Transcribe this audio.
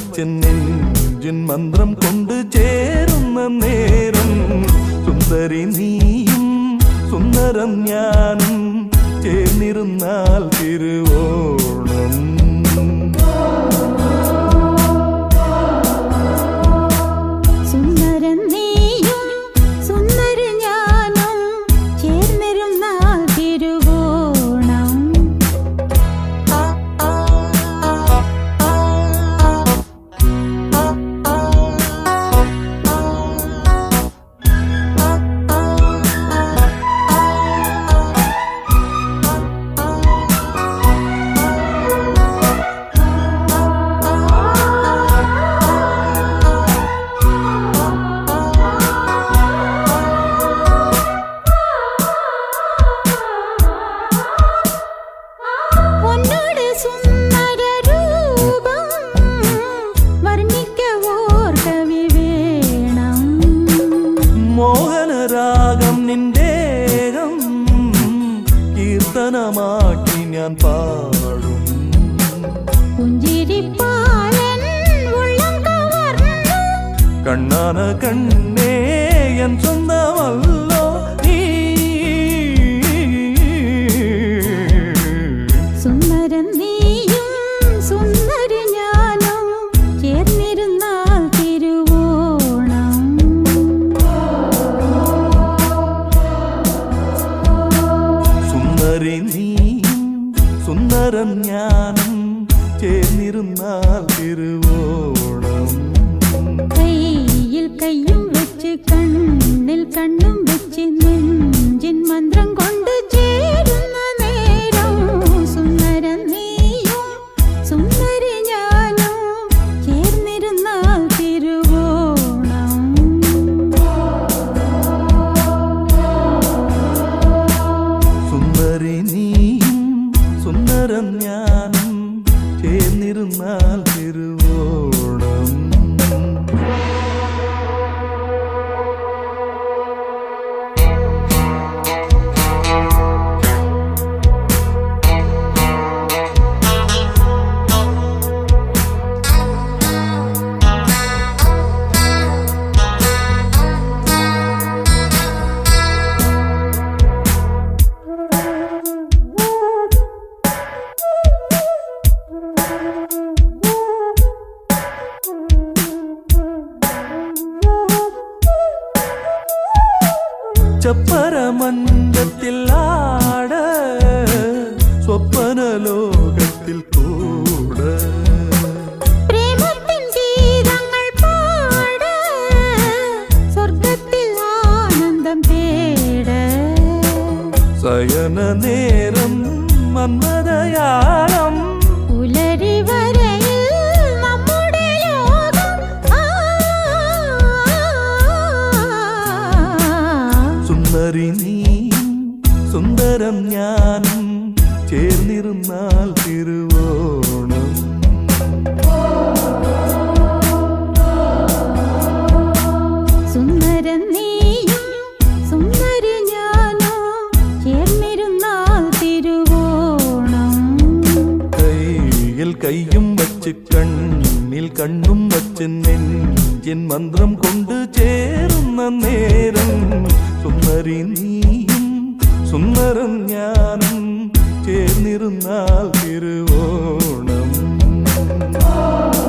വച്ച് നെഞ്ചിൻ മന്ത്രം കൊണ്ട് ചേരുന്ന നേരം സുന്ദരി നീയും സുന്ദരം ഞാനും ചേർന്നിരുന്നാൽ തിരുവോണം സുന്ദരൻ നീയും സുന്ദര ഞാനും ചേർന്നിരുന്നാൽ തിരുവോണം പൊന്നോട് സുന്ദര രൂപം വർണ്ണിക്കവോർ കവി വേണം മോഹനരാഗം നിന്റേകം കീർത്തനമാക്കി ഞാൻ പാടും പുഞ്ചിരിപ്പാലൻ ഉള്ളം കവർന്നു കണ്ണാന കണ്ണേ എൻ സ്വന്തമല്ലോ നീ സുന്ദരൻ നീയും സുന്ദര ഞാനും ചേർന്നിരുന്നാൽ തിരുവോണം സുന്ദരി നീയും സുന്ദരം ഞാനും ചേർന്നിരുന്നാൽ തിരുവോണം കയ്യിൽ കയ്യും വെച്ച് കണ്ണിൽ കണ്ണും വെച്ച് നെഞ്ചിൻ മന്ത്രം കൊണ്ട് ചേരുന്ന നേരം സുന്ദര നീയും സുന്ദരി ഞാനും ചേർന്നിരുന്നാൽ തിരുവോണം സുന്ദരി നീയും സുന്ദരം ഞാനും ചേർന്നിരുന്നാൽ തിരുവോണം ചപ്പരമഞ്ചത്തിൽ ആട സ്വപ്ന ലോകത്തിൽ കൂട പ്രേമത്തിൻ ഗീതങ്ങൾ പാട സ്വർഗത്തിൽ ആനന്ദം തേട സയന നേരം മന്മതയാളം പുലരി വരയിൽ നമ്മുടെ ലോകം ആ സുന്ദരി നീയും സുന്ദരം ഞാനും ചേർന്നിരുന്നാൽ തിരുവോണം സുന്ദരൻ നീയും സുന്ദരി ഞാനോ ചേർന്നിരുന്നാൽ തിരുവോണം കയ്യിൽ കയ്യും വച്ച് കണ്ണിൽ കണ്ണും വച്ച് നെഞ്ചിൻ മന്ത്രം കൊണ്ട് ചേരുന്ന നേരം സുന്ദരി നീയും സുന്ദരം ഞാനും ചേർന്നിരുന്നാൽ തിരുവോണം